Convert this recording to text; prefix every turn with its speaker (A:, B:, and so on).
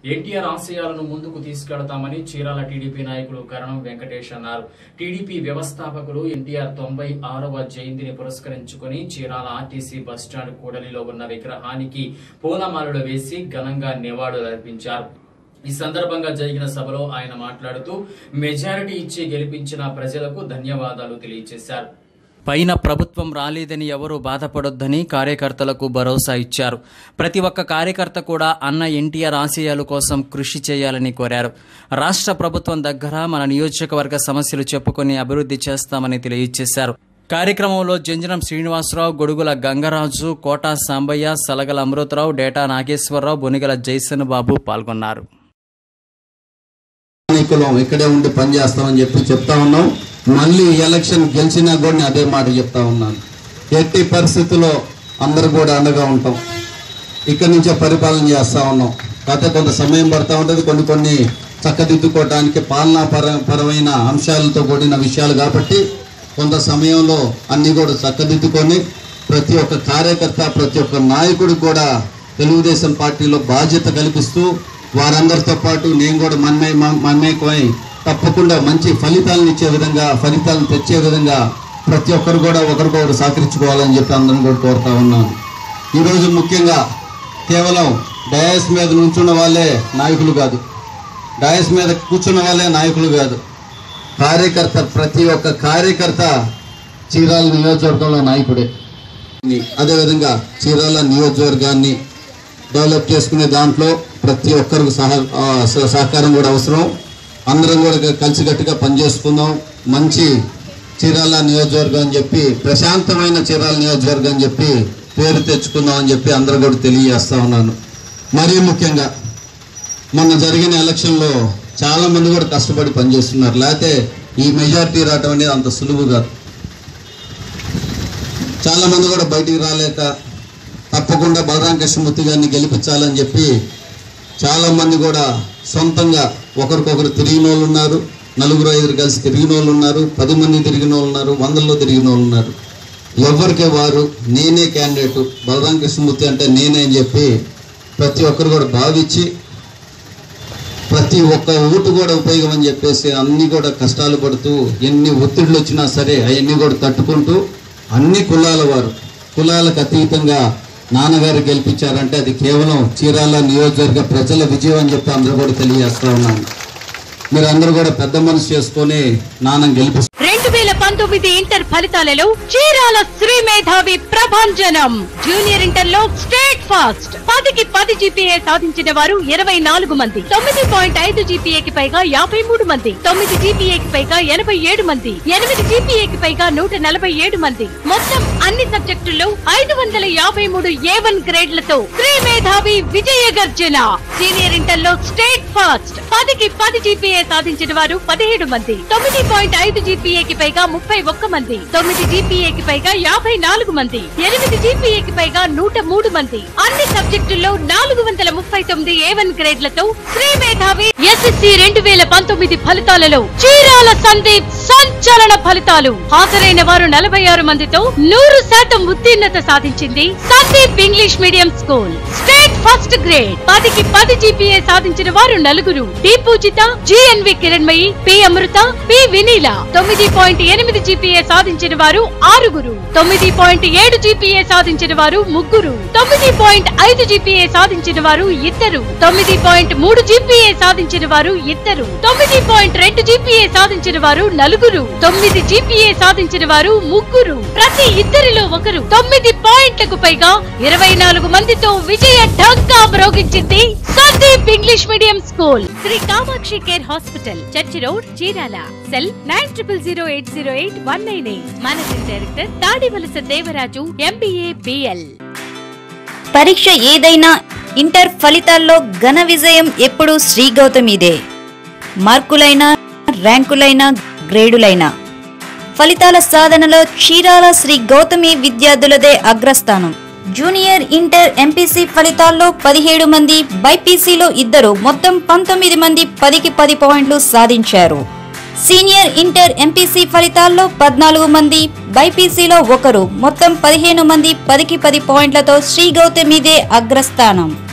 A: ఎన్టీఆర్ ఆశయాలను ముందుకు తీసుకెడతామని చీరాల టీడీపీ నాయకులు కరణం వెంకటేష్ అన్నారు టీడీపీ వ్యవస్థాపకులు ఎన్టీఆర్ తొంభై ఆరవ జయంతిని పురస్కరించుకుని చీరాల ఆర్టీసీ బస్టాండ్ కూడలిలో ఉన్న విగ్రహానికి పూలమాలలు వేసి ఘనంగా నివాళులర్పించారు ఈ సందర్భంగా జరిగిన సభలో ఆయన మాట్లాడుతూ మెజారిటీ ఇచ్చి గెలిపించిన ప్రజలకు ధన్యవాదాలు తెలియజేశారు పైన ప్రభుత్వం రాలేదని ఎవరూ బాధపడొద్దని కార్యకర్తలకు భరోసా ఇచ్చారు ప్రతి ఒక్క కార్యకర్త కూడా అన్న ఎన్టీఆర్ ఆశయాల కోసం కృషి చేయాలని కోరారు రాష్ట్ర ప్రభుత్వం దగ్గర మన నియోజకవర్గ సమస్యలు చెప్పుకొని అభివృద్ధి చేస్తామని తెలియజేశారు కార్యక్రమంలో జంజనం శ్రీనివాసరావు గొడుగుల గంగరాజు కోటా సాంబయ్య సలగల అమృతరావు డేటా నాగేశ్వరరావు బొనిగల జైసన్ బాబు పాల్గొన్నారు
B: నాయకులం ఇక్కడే ఉండి పనిచేస్తామని చెప్పి చెప్తా ఉన్నాం మళ్ళీ ఎలక్షన్ గెలిచినా కూడా నేను అదే మాట చెప్తా ఉన్నాను ఎట్టి పరిస్థితుల్లో అందరూ కూడా అండగా ఉంటాం ఇక్కడి నుంచే పరిపాలన చేస్తా ఉన్నాం కాకపోతే కొంత సమయం పడతా ఉంటుంది కొన్ని కొన్ని చక్కదిద్దుకోవడానికి పాలనా పర పరమైన అంశాలతో కూడిన విషయాలు కాబట్టి కొంత సమయంలో అన్ని కూడా చక్కదిద్దుకొని ప్రతి ఒక్క కార్యకర్త ప్రతి ఒక్క నాయకుడు కూడా తెలుగుదేశం పార్టీలో బాధ్యత కల్పిస్తూ వారందరితో పాటు నేను కూడా మన్మయ మన్మయకమై తప్పకుండా మంచి ఫలితాలను ఇచ్చే విధంగా ఫలితాలను తెచ్చే విధంగా ప్రతి ఒక్కరు కూడా ఒకరికొకరు సహకరించుకోవాలని చెప్పి అందరం కూడా కోరుతా ఉన్నాను ఈరోజు ముఖ్యంగా కేవలం డయాస్ మీద నుంచున్న వాళ్ళే నాయకులు కాదు డయాస్ మీద కూర్చున్న వాళ్ళే నాయకులు కాదు కార్యకర్త ప్రతి ఒక్క కార్యకర్త చీరాల నియోజకవర్గంలో నాయకుడే అదేవిధంగా చీరాల నియోజకవర్గాన్ని డెవలప్ చేసుకునే దాంట్లో ప్రతి ఒక్కరికి సహ ఆ, స- సహకారం కూడా అవసరం అందరం కూడా కలిసికట్టుగా పనిచేసుకుందాం మంచి చీరాల నియోజకవర్గం అని చెప్పి ప్రశాంతమైన చీరాల నియోజకవర్గం అని చెప్పి పేరు తెచ్చుకుందాం అని చెప్పి అందరూ కూడా తెలియజేస్తా ఉన్నాను మరీ ముఖ్యంగా మొన్న జరిగిన ఎలక్షన్లో చాలా మంది కూడా కష్టపడి పనిచేస్తున్నారు లేకపోతే ఈ మెజారిటీ రావడం అనేది అంత సులువు కాదు చాలా మంది కూడా బయటికి రాలేక తప్పకుండా బలరాం కృష్ణమూర్తి గారిని గెలిపించాలని చెప్పి చాలా మంది కూడా సొంతంగా ఒకరికొకరు తిరిగిన వాళ్ళు ఉన్నారు నలుగురు ఐదుగురు కలిసి తిరిగిన వాళ్ళు ఉన్నారు పది మంది తిరిగిన వాళ్ళు ఉన్నారు వందల్లో తిరిగిన వాళ్ళు ఉన్నారు ఎవరికి వారు నేనే క్యాండిడేట్ బలరాం కృష్ణమూర్తి అంటే నేనే అని చెప్పి ప్రతి ఒక్కరు కూడా భావించి ప్రతి ఒక్క ఓటు కూడా ఉపయోగం అని చెప్పేసి అన్ని కూడా కష్టాలు పడుతూ ఎన్ని ఒత్తిడులు వచ్చినా సరే అవన్నీ కూడా తట్టుకుంటూ అన్ని కులాల వారు కులాలకు అతీతంగా నాన్నగారు గెలిపించారంటే అది కేవలం చీరాల నియోజకవర్గ ప్రజల విజయం అని చెప్పి అందరూ కూడా తెలియజేస్తా ఉన్నాను మీరు అందరూ కూడా పెద్ద మనసు చేసుకొని నాన్న గెలిపి
C: రెండు వేల పంతొమ్మిది ఇంటర్ ఫలితాలలో చీరాల శ్రీ మేధావి ప్రభంజనం జూనియర్ ఇంటర్ లో స్టేట్ ఫాస్ట్ పదికి పది జీపీఏ సాధించిన వారు ఇరవై నాలుగు మంది తొమ్మిది పాయింట్ ఐదు జీపీఏకి పైగా యాభై మూడు మంది తొమ్మిది జీపీఏకి పైగా ఎనభై ఏడు మంది ఎనిమిది జీపీఏకి పైగా నూట నలభై ఏడు మంది మొత్తం అన్ని సబ్జెక్టుల్లో ఐదు వందల యాభై మూడు ఏ వన్ గ్రేడ్లతో శ్రీ మేధావి విజయ గర్జన సీనియర్ ఇంటర్ లో స్టేట్ ఫాస్ట్ పదికి పది జీపీఏ సాధించిన వారు పదిహేడు మంది తొమ్మిది పాయింట్ ఐదు జీపీఏకి పైగా ముప్పై ఒక్క మంది తొమ్మిది జీపీఏకి పైగా యాభై నాలుగు మంది ఎనిమిది జీపీఏకి పైగా నూట మూడు మంది అన్ని సబ్జెక్టుల్లో నాలుగు వందల ముప్పై తొమ్మిది ఏ వన్ గ్రేడ్లతో శ్రీ మేధావి ఎస్ఎస్సి రెండు వేల పంతొమ్మిది ఫలితాలలో చీరాల సందీప్ సంచలన ఫలితాలు హాజరైన వారు నలభై ఆరు మందితో నూరు శాతం ఉత్తీర్ణత సాధించింది Sandeep English medium school state first grade పదికి పది జీపీఏ సాధించిన వారు నలుగురు D Pujitha GNV Kiranmayi P Amrutha P Vineela తొమ్మిది పాయింట్ ఎనిమిది జీపీఏ సాధించిన వారు ఆరుగురు తొమ్మిది పాయింట్ ఏడు జీపీఏ సాధించిన వారు ముగ్గురు తొమ్మిది పాయింట్ ఐదు జీపీఏ సాధించిన వారు ఇద్దరు తొమ్మిది పాయింట్ మూడు జీపీఏ సాధించిన వారు ఇద్దరు తొమ్మిది పాయింట్ రెండు జీపీఏ సాధించిన వారు నలుగురు తొమ్మిది జీపీఏ సాధించిన వారు ముగ్గురు ప్రతి ఇద్దరిలో ఒకరు తొమ్మిది పాయింట్లకు పైగా ఇరవై నాలుగు మందితో విజయ ఢంకా మ్రోగించింది Sandeep English medium school Sri Kamakshi care hospital church road Chirala cell nine triple zero eight zero eight one nine eight managing director Tadivalasa Devaraju MBA BL
D: పరీక్ష ఏదైనా ఇంటర్ ఫలితాల్లో ఘన విజయం ఎప్పుడూ శ్రీ గౌతమిదే మార్కులైనా ర్యాంకులైనా గ్రేడులైనా ఫలితాల సాధనలో చీరాల శ్రీ గౌతమి విద్యార్థులదే అగ్రస్థానం జూనియర్ ఇంటర్ ఎంపీసీ ఫలితాల్లో పదిహేడు మంది బైపీసీలో ఇద్దరు మొత్తం పంతొమ్మిది మంది పదికి పది పాయింట్లు సాధించారు సీనియర్ ఇంటర్ ఎంపీసీ ఫలితాల్లో పద్నాలుగు మంది బైపీసీలో ఒకరు మొత్తం పదిహేను మంది పదికి పది పాయింట్లతో శ్రీ గౌతమిదే అగ్రస్థానం